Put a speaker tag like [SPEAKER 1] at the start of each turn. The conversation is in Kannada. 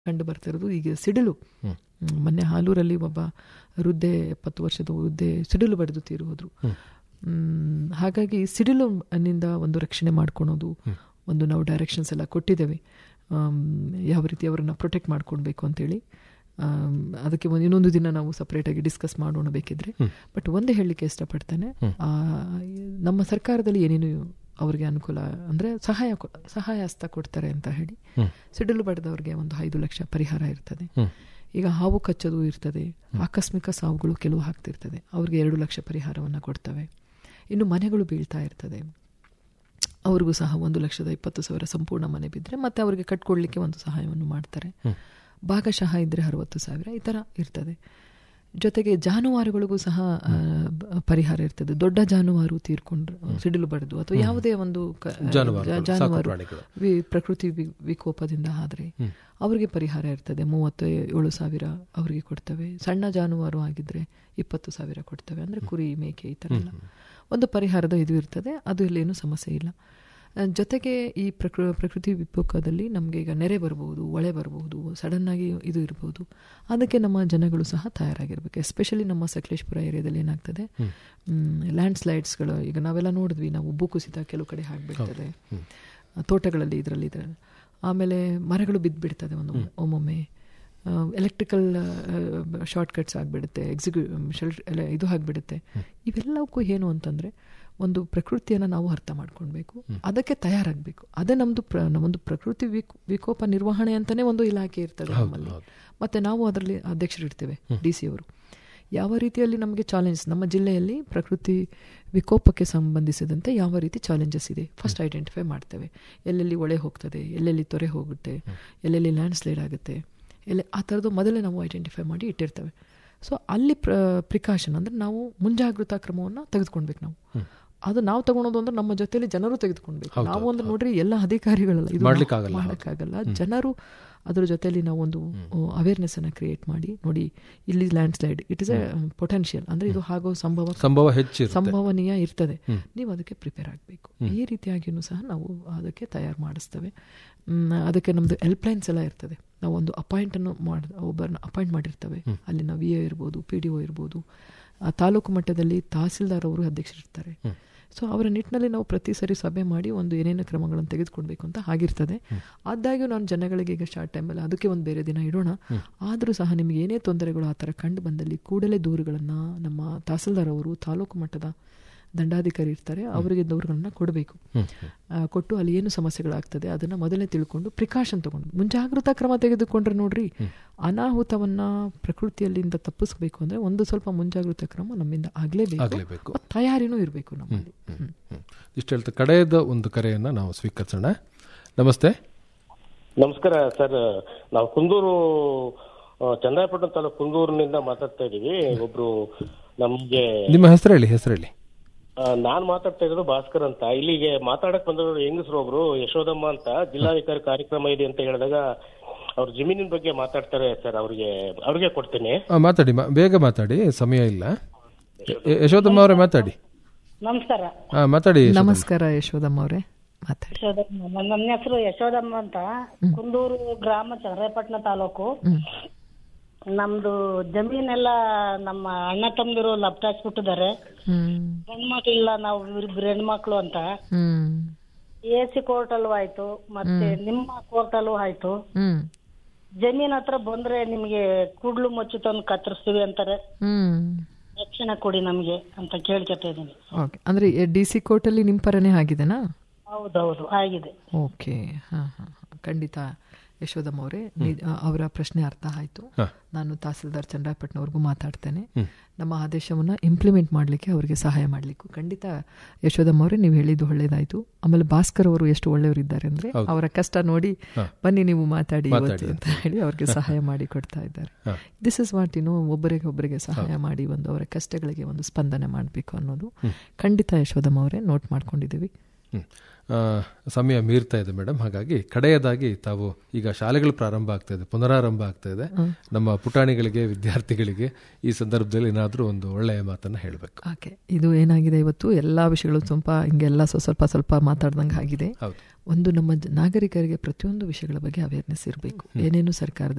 [SPEAKER 1] ಕಂಡು ಬರ್ತಿರೋದು ಈಗ ಸಿಡಿಲು
[SPEAKER 2] ಹ್ಮ್.
[SPEAKER 1] ಹ್ಮ್, ಮೊನ್ನೆ ಹಾಲೂರಲ್ಲಿ ಒಬ್ಬ ವೃದ್ಧೆ ಎಪ್ಪತ್ತು ವರ್ಷದ ವೃದ್ಧೆ ಸಿಡಿಲು ಬಡಿದು ತೀರು ಹೋದ್ರು
[SPEAKER 2] ಹ್ಮ್.
[SPEAKER 1] ಹ್ಮ್, ಹಾಗಾಗಿ ಸಿಡಿಲು ನಿಂದ ಒಂದು ರಕ್ಷಣೆ ಮಾಡ್ಕೊಳೋದು
[SPEAKER 2] ಹ್ಮ್.
[SPEAKER 1] ಒಂದು ನಾವು ಡೈರೆಕ್ಷನ್ಸ್ ಎಲ್ಲ ಕೊಟ್ಟಿದ್ದೇವೆ ಆಮ್, ಯಾವ ರೀತಿ ಅವರನ್ನು ಪ್ರೊಟೆಕ್ಟ್ ಮಾಡ್ಕೊಳ್ಬೇಕು ಅಂತೇಳಿ ಆಮ್, ಅದಕ್ಕೆ ಒಂದು ಇನ್ನೊಂದು ದಿನ ನಾವು ಸಪ್ರೇಟಾಗಿ ಡಿಸ್ಕಸ್ ಮಾಡೋಣ ಬೇಕಿದ್ರೆ
[SPEAKER 2] ಹ್ಮ್.
[SPEAKER 1] ಬಟ್ ಒಂದೇ ಹೇಳಲಿಕ್ಕೆ ಇಷ್ಟಪಡ್ತೇನೆ
[SPEAKER 2] ಹ್ಮ್.
[SPEAKER 1] ಆ, ನಮ್ಮ ಸರ್ಕಾರದಲ್ಲಿ ಏನೇನು ಅವರಿಗೆ ಅನುಕೂಲ ಅಂದರೆ ಸಹಾಯ ಕೊ- ಸಹಾಯ ಹಸ್ತ ಕೊಡ್ತಾರೆ ಅಂತ ಹೇಳಿ
[SPEAKER 2] ಹ್ಮ್.
[SPEAKER 1] ಸಿಡಿಲು ಬಡಿದವರಿಗೆ ಒಂದು ಐದು ಲಕ್ಷ ಪರಿಹಾರ ಇರ್ತದೆ
[SPEAKER 2] ಹ್ಮ್.
[SPEAKER 1] ಈಗ ಹಾವು ಕಚ್ಚೋದು ಇರ್ತದೆ ಆಕಸ್ಮಿಕ ಸಾವುಗಳು ಕೆಲವು ಆಗ್ತಿರ್ತದೆ ಅವ್ರಿಗೆ ಎರಡು ಲಕ್ಷ ಪರಿಹಾರವನ್ನು ಕೊಡ್ತವೆ ಇನ್ನು ಮನೆಗಳು ಬೀಳ್ತಾ ಇರ್ತದೆ ಅವ್ರಿಗೂ ಸಹ ಒಂದು ಲಕ್ಷದ ಇಪ್ಪತ್ತು ಸಾವಿರ ಸಂಪೂರ್ಣ ಮನೆ ಬಿದ್ದರೆ ಮತ್ತೆ ಅವರಿಗೆ ಕಟ್ಕೊಡ್ಲಿಕ್ಕೆ ಒಂದು ಸಹಾಯವನ್ನು ಮಾಡ್ತಾರೆ
[SPEAKER 2] ಹ್ಮ್.
[SPEAKER 1] ಭಾಗಶಃ ಇದ್ದರೆ ಅರವತ್ತು ಸಾವಿರ ಈ ಥರ ಇರ್ತದೆ ಜೊತೆಗೆ ಜಾನುವಾರುಗಳಿಗೂ ಸಹ ಆ, ಬ- ಪರಿಹಾರ ಇರ್ತದೆ ದೊಡ್ಡ ಜಾನುವಾರು ತೀರ್ಕೊಂಡ್ರೆ ಸಿಡಿಲು ಬಡಿದು ಅಥವಾ ಯಾವುದೇ ಒಂದು ಕ-
[SPEAKER 2] ಜಾನುವಾರುಗಳು,
[SPEAKER 1] ಜಾ-
[SPEAKER 2] ಸಾಕು
[SPEAKER 1] ಜಾನುವಾರು
[SPEAKER 2] ಪ್ರಾಣಿಗಳು.
[SPEAKER 1] ವಿ- ಪ್ರಕೃತಿ ವಿ- ವಿಕೋಪದಿಂದ ಆದರೆ
[SPEAKER 2] ಹ್ಮ್.
[SPEAKER 1] ಅವರಿಗೆ ಪರಿಹಾರ ಇರ್ತದೆ ಮೂವತ್ತು ಏಳು ಸಾವಿರ ಅವರಿಗೆ ಕೊಡ್ತವೆ ಸಣ್ಣ ಜಾನುವಾರು ಆಗಿದ್ರೆ ಇಪ್ಪತ್ತು ಸಾವಿರ ಕೊಡ್ತವೆ ಅಂದರೆ ಕುರಿ ಮೇಕೆ ಈ ಥರ ಎಲ್ಲ ಒಂದು ಪರಿಹಾರದ ಇದು ಇರ್ತದೆ ಅದು ಇಲ್ಲೇನು ಸಮಸ್ಯೆ ಇಲ್ಲ ಆ, ಜೊತೆಗೆ ಈ ಪ್ರಕೃ ಪ್ರಕೃತಿ ವಿಕೋಪದಲ್ಲಿ ನಮಗೆ ಈಗ ನೆರೆ ಬರಬಹುದು ಒಳೆ ಬರಬಹುದು ಸಡನ್ನಾಗಿ ಇದು ಇರ್ಬೋದು ಅದಕ್ಕೆ ನಮ್ಮ ಜನಗಳು ಸಹ ತಯಾರಾಗಿರ್ಬೇಕು ಎಸ್ಪೆಷಲಿ ನಮ್ಮ ಸಕಲೇಶ್ಪುರ ಏರಿಯಾದಲ್ಲಿ ಏನಾಗ್ತದೆ ಲ್ಯಾಂಡ್ ಸ್ಲೈಡ್ಸ್ಗಳು ಈಗ ನಾವೆಲ್ಲ ನೋಡಿದ್ವಿ ನಾವು ಭೂಕುಸಿತ ಕೆಲವು ಕಡೆ ಆಗಿಬಿಡ್ತದೆ ತೋಟಗಳಲ್ಲಿ ಇದರಲ್ಲಿ ಇದರಲ್ಲಿ ಆಮೇಲೆ ಮರಗಳು ಬಿದ್ದುಬಿಡ್ತದೆ ಒಂದು ಒಮ್ಮೊಮ್ಮೆ ಎಲೆಕ್ಟ್ರಿಕಲ್ ಶಾರ್ಟ್ಕಟ್ಸ್ ಆಗಿಬಿಡುತ್ತೆ ಎಕ್ಸಿಕ್ಯೂ ಶೆಲ್ ಎಲ್ಲ ಇದು ಆಗಿಬಿಡುತ್ತೆ ಇವೆಲ್ಲವಕ್ಕೂ ಏನು ಅಂತಂದರೆ ಒಂದು ಪ್ರಕೃತಿಯನ್ನು ನಾವು ಅರ್ಥ ಮಾಡ್ಕೊಳ್ಬೇಕು ಅದಕ್ಕೆ ತಯಾರಾಗಬೇಕು ಅದೇ ನಮ್ಮದು ಪ್ರ ನಮ್ಮದು ಪ್ರಕೃತಿ ವಿಕ್ ವಿಕೋಪ ನಿರ್ವಹಣೆ ಅಂತಲೇ ಒಂದು ಇಲಾಖೆ ಇರ್ತದೆ ನಮ್ಮಲ್ಲಿ ಮತ್ತು ನಾವು ಅದರಲ್ಲಿ ಅಧ್ಯಕ್ಷರಿರ್ತೇವೆ ಡಿ ಸಿ ಅವರು ಯಾವ ರೀತಿಯಲ್ಲಿ ನಮಗೆ ಚಾಲೆಂಜ್ ನಮ್ಮ ಜಿಲ್ಲೆಯಲ್ಲಿ ಪ್ರಕೃತಿ ವಿಕೋಪಕ್ಕೆ ಸಂಬಂಧಿಸಿದಂತೆ ಯಾವ ರೀತಿ ಚಾಲೆಂಜಸ್ ಇದೆ ಫಸ್ಟ್ ಐಡೆಂಟಿಫೈ ಮಾಡ್ತೇವೆ ಎಲ್ಲೆಲ್ಲಿ ಒಳೆ ಹೋಗ್ತದೆ ಎಲ್ಲೆಲ್ಲಿ ತೊರೆ ಹೋಗುತ್ತೆ ಎಲ್ಲೆಲ್ಲಿ ಲ್ಯಾಂಡ್ ಸ್ಲೈಡ್ ಆಗುತ್ತೆ ಎಲ್ಲ ಆ ಥರದ್ದು ಮೊದಲೇ ನಾವು ಐಡೆಂಟಿಫೈ ಮಾಡಿ ಇಟ್ಟಿರ್ತೇವೆ ಸೊ ಅಲ್ಲಿ ಪ್ರ ಪ್ರಿಕಾಷನ್ ಅಂದರೆ ನಾವು ಮುಂಜಾಗ್ರತಾ ಕ್ರಮವನ್ನು ತೆಗೆದುಕೊಳ್ಬೇಕು ನಾವು ಅದು ನಾವು ತಗೊಳೋದು ಅಂದ್ರೆ ನಮ್ಮ ಜೊತೆಲಿ ಜನರು ತೆಗೆದುಕೊಳ್ಬೇಕು ನಾವು ಅಂದ್ರೆ ನೋಡ್ರಿ ಎಲ್ಲ ಅಧಿಕಾರಿಗಳಲ್ಲ ಇದು
[SPEAKER 2] ಮಾಡ್ಲಿಕ್ಕಾಗಲ್ಲ.
[SPEAKER 1] ಮಾಡೋಕ್ಕಾಗಲ್ಲ ಜನರು ಅದ್ರ ಜೊತೆಲಿ ನಾವು ಒಂದು ಅವೇರ್ನೆಸ್ ಅನ್ನ ಕ್ರಿಯೇಟ್ ಮಾಡಿ ನೋಡಿ ಇಲ್ಲಿ land slide it is a potential ಅಂದ್ರೆ ಇದು ಆಗೋ ಸಂಭವ
[SPEAKER 2] ಸಂಭವ ಹೆಚ್ಚಿರುತ್ತೆ
[SPEAKER 1] ಸಂಭವನೀಯ ಇರ್ತದೆ ನೀವು ಅದಕ್ಕೆ ಪ್ರಿಪೇರ್ ಆಗಬೇಕು ಈ ರೀತಿಯಾಗಿಯೂ ಸಹ ನಾವು ಅದಕ್ಕೆ ತಯಾರು ಮಾಡಿಸ್ತೇವೆ ಮ್, ಅದಕ್ಕೆ ನಮ್ಮದು ಹೆಲ್ಪ್ಲೈನ್ಸ್ ಎಲ್ಲ ಇರ್ತದೆ ನಾವು ಒಂದು ಅಪಾಯಿಂಟನ್ನು ಮಾಡಿ ಒಬ್ಬರನ್ನ ಅಪಾಯಿಂಟ್ ಮಾಡಿರ್ತೇವೆ ಅಲ್ಲಿ ನಾವು ವಿ ಎ ಇರ್ಬೋದು ಪಿ ಡಿ ಒ ಇರ್ಬೋದು ಆ ತಾಲೂಕು ಮಟ್ಟದಲ್ಲಿ ತಹಸೀಲ್ದಾರ್ ಅವರು ಅಧ್ಯಕ್ಷರಿರ್ತಾರೆ ಸೊ ಅವರ ನಿಟ್ಟಿನಲ್ಲಿ ನಾವು ಪ್ರತಿ ಸರಿ ಸಭೆ ಮಾಡಿ ಒಂದು ಏನೇನು ಕ್ರಮಗಳನ್ನು ತೆಗೆದುಕೊಳ್ಬೇಕು ಅಂತ ಆಗಿರ್ತದೆ ಆದಾಗ್ಯೂ ನಾನು ಜನಗಳಿಗೆ ಈಗ ಶಾರ್ಟ್ ಟೈಮಲ್ಲಿ ಅದಕ್ಕೆ ಒಂದು ಬೇರೆ ದಿನ ಇಡೋಣ ಆದರೂ ಸಹ ನಿಮಗೆ ಏನೇ ತೊಂದರೆಗಳು ಆ ಥರ ಕಂಡು ಬಂದಲ್ಲಿ ಕೂಡಲೇ ದೂರುಗಳನ್ನು ನಮ್ಮ ತಹಸೀಲ್ದಾರ್ ಅವರು ತಾಲೂಕು ಮಟ್ಟದ ದಂಡಾಧಿಕಾರಿ ಇರ್ತಾರೆ ಅವರಿಗೆ ದೂರುಗಳನ್ನ ಕೊಡಬೇಕು ಆ, ಕೊಟ್ಟು ಅಲ್ಲಿ ಏನು ಸಮಸ್ಯೆಗಳಾಗ್ತದೆ ಅದನ್ನ ಮೊದಲೇ ತಿಳ್ಕೊಂಡು ಪ್ರಿಕಾಷನ್ ತಗೊಂಡು ಮುಂಜಾಗ್ರತಾ ಕ್ರಮ ತೆಗೆದುಕೊಂಡ್ರೆ ನೋಡ್ರಿ ಅನಾಹುತವನ್ನ ಪ್ರಕೃತಿಯಲ್ಲಿಂದ ತಪ್ಪಿಸ್ಬೇಕು ಅಂದ್ರೆ ಒಂದು ಸ್ವಲ್ಪ ಮುಂಜಾಗ್ರತಾ ಕ್ರಮ ನಮ್ಮಿಂದ ಆಗ್ಲೇಬೇಕು
[SPEAKER 2] ಆಗ್ಲೇಬೇಕು.
[SPEAKER 1] ಮತ್ತು ತಯಾರಿನೂ ಇರಬೇಕು ನಮ್ಮಲ್ಲಿ ಹ್ಮ್.
[SPEAKER 2] ಹ್ಮ್. ಇಷ್ಟು ಹೇಳ್ತಾ ಕಡೆಯದ ಒಂದು ಕರೆಯನ್ನ ನಾವು ಸ್ವೀಕರಿಸೋಣ ನಮಸ್ತೆ
[SPEAKER 3] ನಮಸ್ಕಾರ ಸರ್ ನಾವು ಕುಂದೂರು ಆ, ಚನ್ನರಾಯಪಟ್ಟಣ ತಾಲೂಕು ಕುಂದೂರಿನಿಂದ ಮಾತಾಡ್ತಾ ಇದೀವಿ ಒಬ್ರು ನಮ್ಗೆ
[SPEAKER 2] ನಿಮ್ಮ ಹೆಸರು ಹೇಳಿ ಹೆಸರು ಹೇಳಿ
[SPEAKER 3] ಆ, ನಾನ್ ಮಾತಾಡ್ತಾ ಇರೋದು ಭಾಸ್ಕರ್ ಅಂತ ಇಲ್ಲಿಗೆ ಮಾತಾಡಕ್ ಬಂದವರು ಹೆಂಗಸರು ಒಬ್ರು ಯಶೋದಮ್ಮ ಅಂತ ಜಿಲ್ಲಾಧಿಕಾರಿ ಕಾರ್ಯಕ್ರಮ ಇದೆ ಅಂತ ಹೇಳಿದಾಗ ಅವ್ರ ಜಮೀನಿನ ಬಗ್ಗೆ ಮಾತಾಡ್ತಾರೆ ಸರ್ ಅವ್ರಿಗೆ ಅವ್ರಿಗೆ ಕೊಡ್ತೀನಿ
[SPEAKER 2] ಆ, ಮಾತಾಡಿ ಮಾ- ಬೇಗ ಮಾತಾಡಿ ಸಮಯ ಇಲ್ಲ ಯ- ಯಶೋದಮ್ಮ ಅವರೇ ಮಾತಾಡಿ
[SPEAKER 4] ನಮಸ್ಕಾರ
[SPEAKER 2] ಹಾ ಮಾತಾಡಿ ಯಶೋದಮ್ಮ.
[SPEAKER 1] ನಮಸ್ಕಾರ ಯಶೋದಮ್ಮ ಅವರೇ ಮಾತಾಡಿ
[SPEAKER 4] ಯಶೋದಮ್ಮ ನನ್ನ ನನ್ನ ಹೆಸರು ಯಶೋದಮ್ಮ ಅಂತ ಕುಂದೂರು ಗ್ರಾಮ ಚನ್ನರಾಯಪಟ್ಟಣ ತಾಲೂಕು ನಮ್ದು ಜಮೀನೆಲ್ಲ ನಮ್ಮ ಅಣ್ಣ ತಮ್ಮದಿರು ಲಪ್ಟಾಚ್ಬಿಟ್ಟಿದ್ದಾರೆ
[SPEAKER 1] ಹ್ಮ್
[SPEAKER 4] ಹೆಣ್ಮಕ್ಳಿಲ್ಲ ನಾವು ಇಬ್ರು ಹೆಣ್ಮಕ್ಳು ಅಂತ
[SPEAKER 1] ಹ್ಮ್
[SPEAKER 4] ಎ ಸಿ ಕೋರ್ಟ್ ಅಲ್ಲೂ ಆಯ್ತು ಮತ್ತೆ ನಿಮ್ಮ ಕೋರ್ಟ್ ಅಲ್ಲೂ ಆಯ್ತು
[SPEAKER 1] ಹ್ಮ್
[SPEAKER 4] ಜಮೀನ್ ಹತ್ರ ಬಂದ್ರೆ ನಿಮ್ಗೆ ಕೂಡ್ಲು ಮಚ್ಚು ತಂದು ಕತ್ತರಿಸ್ತೀವಿ ಅಂತಾರೆ
[SPEAKER 1] ಹ್ಮ್
[SPEAKER 4] ರಕ್ಷಣೆ ಕೊಡಿ ನಮ್ಗೆ ಅಂತ ಕೇಳ್ಕೊತಾ ಇದೀನಿ
[SPEAKER 1] ಓಕೆ ಅಂದ್ರೆ ಡಿ ಸಿ ಕೋರ್ಟಲ್ಲಿ ನಿಮ್ಮ ಪರನೇ ಆಗಿದೆನಾ
[SPEAKER 4] ಹೌದೌದು ಆಗಿದೆ
[SPEAKER 1] ಓಕೆ ಹಾಂ ಹಾಂ ಖಂಡಿತ ಯಶೋದಮ್ಮ ಅವರೇ ಅವರ ಪ್ರಶ್ನೆ ಅರ್ಥ ಆಯಿತು
[SPEAKER 2] ಹಾ.
[SPEAKER 1] ನಾನು ತಹಸೀಲ್ದಾರ್ ಚನ್ನರಾಯಪಟ್ಟಣವ್ರಿಗೂ ಮಾತಾಡ್ತೇನೆ ನಮ್ಮ ಆದೇಶವನ್ನು ಇಂಪ್ಲಿಮೆಂಟ್ ಮಾಡಲಿಕ್ಕೆ ಅವರಿಗೆ ಸಹಾಯ ಮಾಡಲಿಕ್ಕೂ ಖಂಡಿತ ಯಶೋದಮ್ಮ ಅವರೇ ನೀವು ಹೇಳಿದ್ದು ಒಳ್ಳೇದಾಯಿತು ಆಮೇಲೆ ಭಾಸ್ಕರ್ ಅವರು ಎಷ್ಟು ಒಳ್ಳೆಯವರಿದ್ದಾರೆ ಅಂದರೆ ಅವರ ಕಷ್ಟ ನೋಡಿ ಬನ್ನಿ ನೀವು ಮಾತಾಡಿ ಇವತ್ತು ಅಂತ ಹೇಳಿ ಅವ್ರಿಗೆ ಸಹಾಯ ಮಾಡಿ ಕೊಡ್ತಾ ಇದ್ದಾರೆ
[SPEAKER 2] ಹಾ.
[SPEAKER 1] ದಿಸ್ ಇಸ್ ವಾಟ್ ಇನ್ನು ಒಬ್ಬರಿಗೆ ಒಬ್ಬರಿಗೆ ಸಹಾಯ ಮಾಡಿ ಒಂದು ಅವರ ಕಷ್ಟಗಳಿಗೆ ಒಂದು ಸ್ಪಂದನೆ ಮಾಡಬೇಕು ಅನ್ನೋದು ಖಂಡಿತ ಯಶೋದಮ್ಮ ಅವರೇ ನೋಟ್ ಮಾಡ್ಕೊಂಡಿದ್ದೀವಿ
[SPEAKER 2] ಹ್ಮ್. ಆ, ಸಮಯ ಮೀರ್ತಾ ಇದೆ ಮೇಡಮ್ ಹಾಗಾಗಿ ಕಡೆಯದಾಗಿ ತಾವು ಈಗ ಶಾಲೆಗಳು ಪ್ರಾರಂಭ ಆಗ್ತಾ ಇದೆ ಪುನರಾರಂಭ ಆಗ್ತಾ ಇದೆ ನಮ್ಮ ಪುಟಾಣಿಗಳಿಗೆ ವಿದ್ಯಾರ್ಥಿಗಳಿಗೆ ಈ ಸಂದರ್ಭದಲ್ಲಿ ಏನಾದರೂ ಒಂದು ಒಳ್ಳೆಯ ಮಾತನ್ನ ಹೇಳಬೇಕು
[SPEAKER 1] ಓಕೆ ಇದು ಏನಾಗಿದೆ ಇವತ್ತು ಎಲ್ಲ ವಿಷಯಗಳು ಸ್ವಲ್ಪ ಹಿಂಗೆಲ್ಲ ಸ್ವ- ಸ್ವಲ್ಪ ಸ್ವಲ್ಪ ಮಾತಾಡ್ದಂಗೆ ಆಗಿದೆ
[SPEAKER 2] ಹೌದು
[SPEAKER 1] ಒಂದು ನಮ್ಮ ಜ- ನಾಗರಿಕರಿಗೆ ಪ್ರತಿಯೊಂದು ವಿಷಯಗಳ ಬಗ್ಗೆ ಅವೇರ್ನೆಸ್ ಇರಬೇಕು ಏನೇನು ಸರ್ಕಾರದ